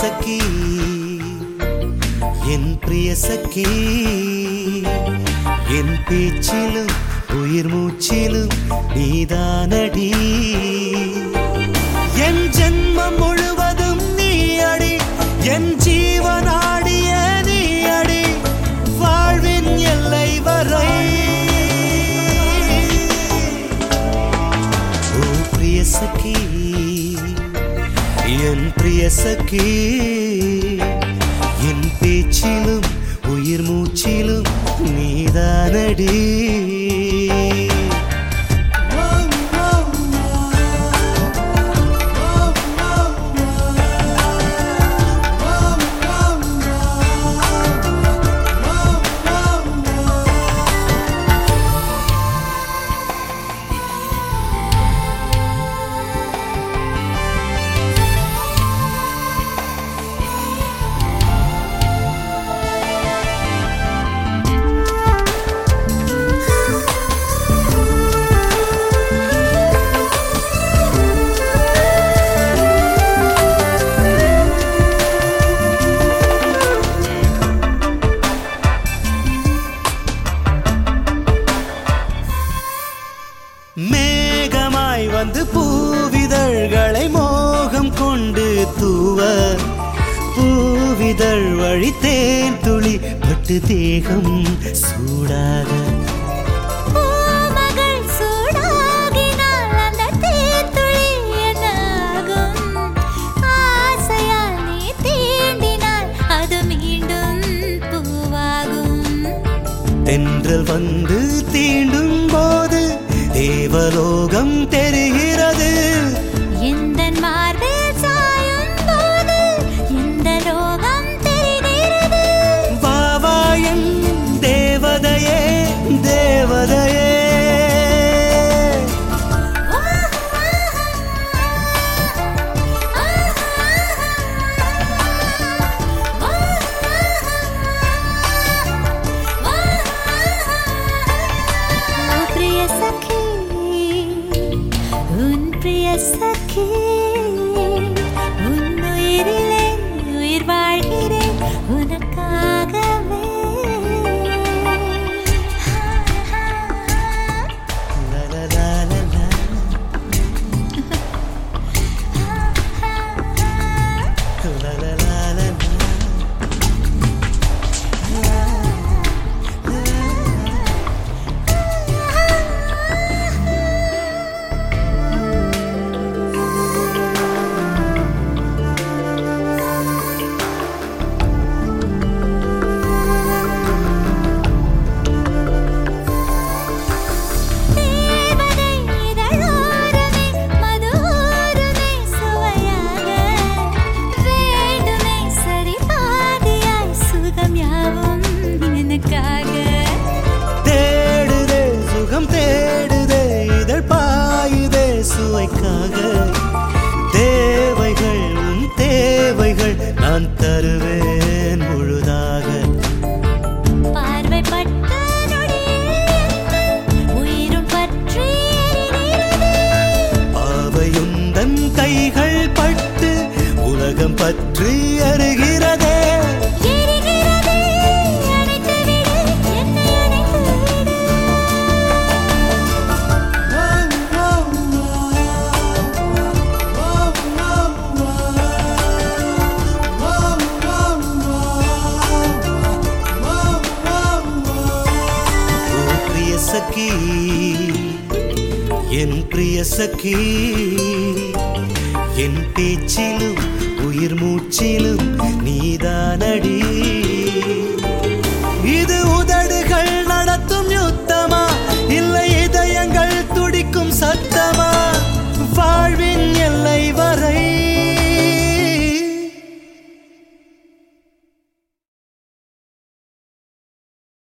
சகி என் பிரிய சகி என் பேச்சிலும் உயிர் மூச்சிலும் நீதானடி என் ஜென்மம் முழுவதும் நீ அடி என் ஜீவனாடிய நீ அடி வாழ்வின் எல்லை வரை ஓ பிரிய சகி என் பிரிய சகி என் பேச்சிலும் உயிர் மூச்சிலும் நீதானடி மேகமாய் வந்து பூவிதழ்களை மோகம் கொண்டு தூவ பூவிதழ் வழி தேன் துளி பட்டு தேகம் சூடாக பூமகள் சூடாகினால் அந்த தேத்துளி என்னாகும்? ஆசையால் நீ தீண்டினால் அது மீண்டும் பூவாகும். தென்றல் வந்து தீண்டும் போது தேவலோகம் தெரிகிறது எந்தன் மார்பில் சாயும் போது இந்த லோகம் தெரிகிறது. வாவாயன் தேவதையே தேவதையே ஓ பிரிய சఖி உன் பிரிய சఖி உன் உயிரிலே உயிர் வாழ்கிறேன் உனக்காகவே லா, லா, லா, லா, லா. La la la la la. தேவதை இதழோரமே மதுரோரமே சுவையாக வேண்டுமே சரி பாதியாய் சுகம் யாவும் எனக்காக தேடுதே சுகம் தேடுதே இதழ் பாயுதே சுவைக்காக தேவைகள் உன் தேவைகள் நான் தருவேன் முழுதாக பார்வைப்பட்ட நொடியில் உயிரும் பற்றி எரிகிறது. பாவையுந்தன் கைகள் பட்டு உலகம் பற்றி அறிகிறதே எரிகிறதே, அணைத்து விடு, என்னை அணைத்து விடு. ஓ பிரிய சகி என் பிரிய சகி என் பேச்சிலும் உயிர் மூச்சிலும் நீதானடி இது உதடுகள் நடத்தும் யுத்தமா இல்லை இதயங்கள் துடிக்கும் சத்தமா